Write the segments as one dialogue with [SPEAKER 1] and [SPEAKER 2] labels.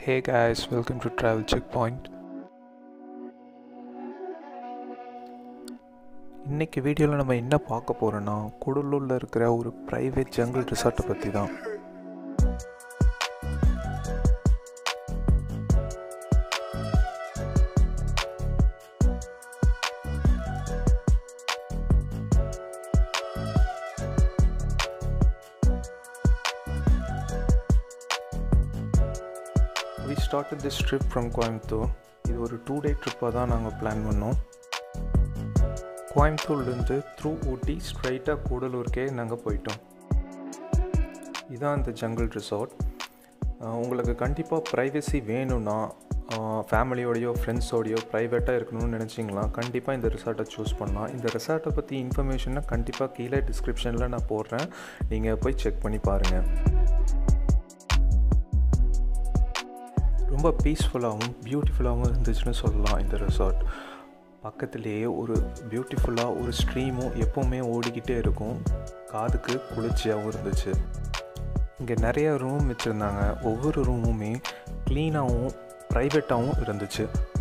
[SPEAKER 1] Hey guys, welcome to Travel Checkpoint. இன்னைக்கு வீடியோவில் நம்ம என்ன பார்க்க போகிறோன்னா குடலூரில் இருக்கிற ஒரு ப்ரைவேட் ஜங்கிள் ரிசார்ட்டை பற்றி தான் we started this trip from Coimbatore இது ஒரு டூ டே ட்ரிப்பாக தான் நாங்கள் பிளான் பண்ணோம் கோயம்புத்தூர்லேருந்து த்ரூ ஊட்டி ஸ்ட்ரைட்டாக கூடலூருக்கே நாங்கள் போயிட்டோம் இதான் இந்த ஜங்கிள் ரிசார்ட் உங்களுக்கு கண்டிப்பாக ப்ரைவசி வேணும்னா ஃபேமிலியோடையோ ஃப்ரெண்ட்ஸோடையோ ப்ரைவேட்டாக இருக்கணும்னு நினச்சிங்களா கண்டிப்பாக இந்த ரிசார்ட்டை சூஸ் பண்ணலாம் இந்த ரிசார்ட்டை பற்றி இன்ஃபர்மேஷனை கண்டிப்பாக கீழே டிஸ்கிரிப்ஷனில் நான் போடுறேன் நீங்கள் போய் செக் பண்ணி பாருங்கள் ரொம்ப பீஸ்ஃபுல்லாகவும் பியூட்டிஃபுல்லாகவும் இருந்துச்சுன்னு சொல்லலாம் இந்த ரிசார்ட் பக்கத்துலேயே ஒரு பியூட்டிஃபுல்லாக ஒரு ஸ்ட்ரீமும் எப்போவுமே ஓடிக்கிட்டே இருக்கும் காதுக்கு குளிர்ச்சியாகவும் இருந்துச்சு இங்கே நிறைய ரூம் வச்சுருந்தாங்க ஒவ்வொரு ரூமுமே க்ளீனாகவும் ப்ரைவேட்டாகவும் இருந்துச்சு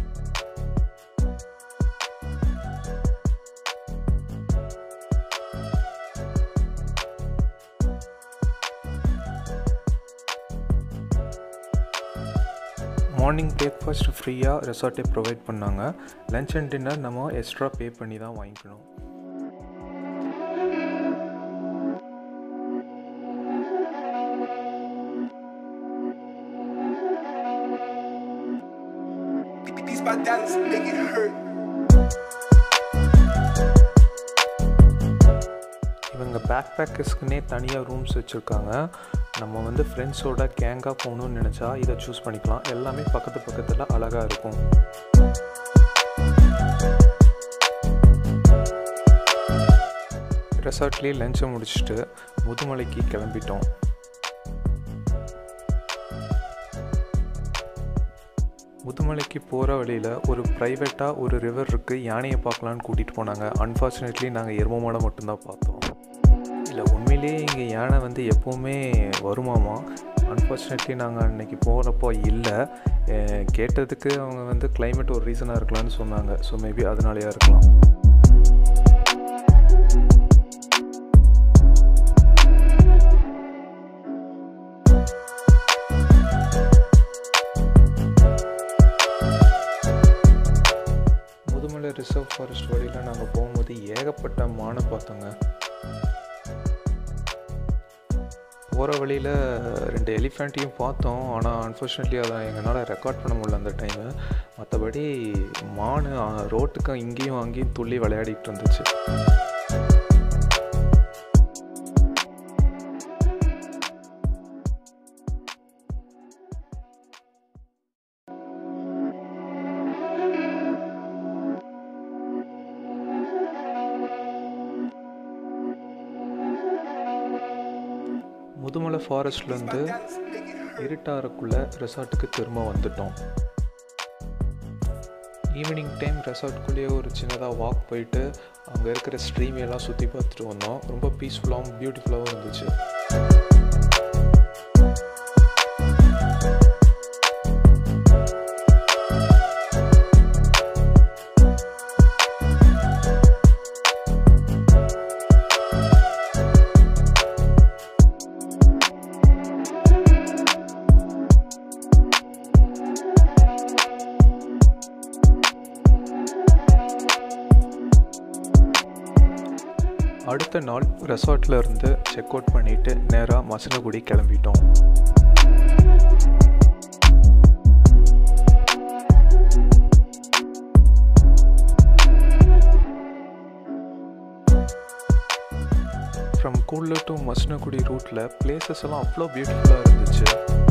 [SPEAKER 1] மார்னிங் பிரேக்ஃபாஸ்ட் ஃப்ரீயாக ரெசார்ட்டே ப்ரொவைட் பண்ணாங்க லஞ்ச் அண்ட் டின்னர் நம்ம எக்ஸ்ட்ரா பே பண்ணி தான் வாங்கிக்கணும்
[SPEAKER 2] These my dollars make it hurt.
[SPEAKER 1] இவங்க பேக் பேக்கர்ஸ்க்குனே தனியாக ரூம்ஸ் வச்சுருக்காங்க நம்ம வந்து ஃப்ரெண்ட்ஸோட கேங்காக போகணும்னு நினச்சா இதை சூஸ் பண்ணிக்கலாம் எல்லாமே பக்கத்து பக்கத்தில் அழகாக இருக்கும் ரெசார்ட்லேயே லஞ்சை முடிச்சுட்டு முதுமலைக்கு கிளம்பிட்டோம் முதுமலைக்கு போகிற வழியில் ஒரு ப்ரைவேட்டாக ஒரு ரிவர் இருக்குது யானையை பார்க்கலான்னு கூட்டிகிட்டு போனாங்க அன்ஃபார்ச்சுனேட்லி நாங்கள் எரும மாடை மட்டும்தான் பார்த்தோம் இல்லை உண்மையிலேயே இங்கே யானை வந்து எப்போவுமே வருமாமா அன்ஃபார்ச்சுனேட்லி நாங்கள் அன்றைக்கி போகிறப்போ இல்லை அஹ் கேட்டதுக்கு அவங்க வந்து climate ஒரு ரீசனாக இருக்கலாம்னு சொன்னாங்க ஸோ மேபி அதனாலேயா இருக்கலாம் முதுமலை ரிசர்வ் ஃபாரஸ்ட் வழியில் நாங்கள் போகும்போது ஏகப்பட்ட மானை பார்த்தோங்க போகிற வழியில் ரெண்டு எலிஃபெண்ட்டையும் பார்த்தோம் ஆனால் அன்ஃபார்ச்சுனேட்லி அதை எங்களால் ரெக்கார்ட் பண்ண முடியல அந்த டைமு மற்றபடி மான் ரோட்டுக்கு இங்கேயும் அங்கேயும் துள்ளி விளையாடிட்டு இருந்துச்சு முதுமலை ஃபாரஸ்ட்லேருந்து இருட்டாறக்குள்ளே ரெசார்ட்டுக்கு திரும்ப வந்துட்டோம் ஈவினிங் டைம் ரெசார்ட்குள்ளேயே ஒரு சின்னதாக வாக் போயிட்டு அங்கே இருக்கிற ஸ்ட்ரீம் எல்லாம் சுற்றி பார்த்துட்டு வந்தோம் ரொம்ப பீஸ்ஃபுல்லாகவும் பியூட்டிஃபுல்லாகவும் இருந்துச்சு அடுத்த நாள் ரெசார்ட்ல இருந்து செக் அவுட் பண்ணிட்டு நேராக மசனகுடி கிளம்பிட்டோம் ஃப்ரம் கூடலூர் டு மசனகுடி ரூட்டில் பிளேசஸ் எல்லாம் அவ்வளோ பியூட்டிஃபுல்லாக இருந்துச்சு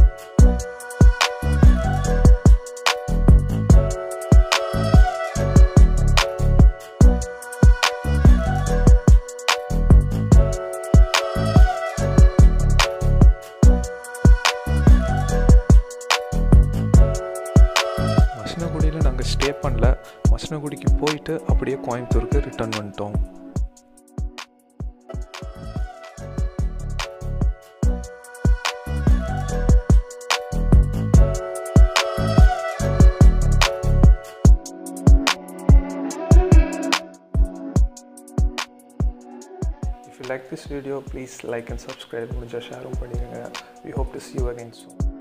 [SPEAKER 1] மசனகுடியில் நாங்கள் ஸ்டே பண்ணல மசனகுடிக்கு போயிட்டு அப்படியே கோயம்புத்தூருக்கு ரிட்டர்ன் வந்துட்டோம் like this video please like and subscribe முடிஞ்சால் ஷேரும் பண்ணிடுங்க we hope to see you again soon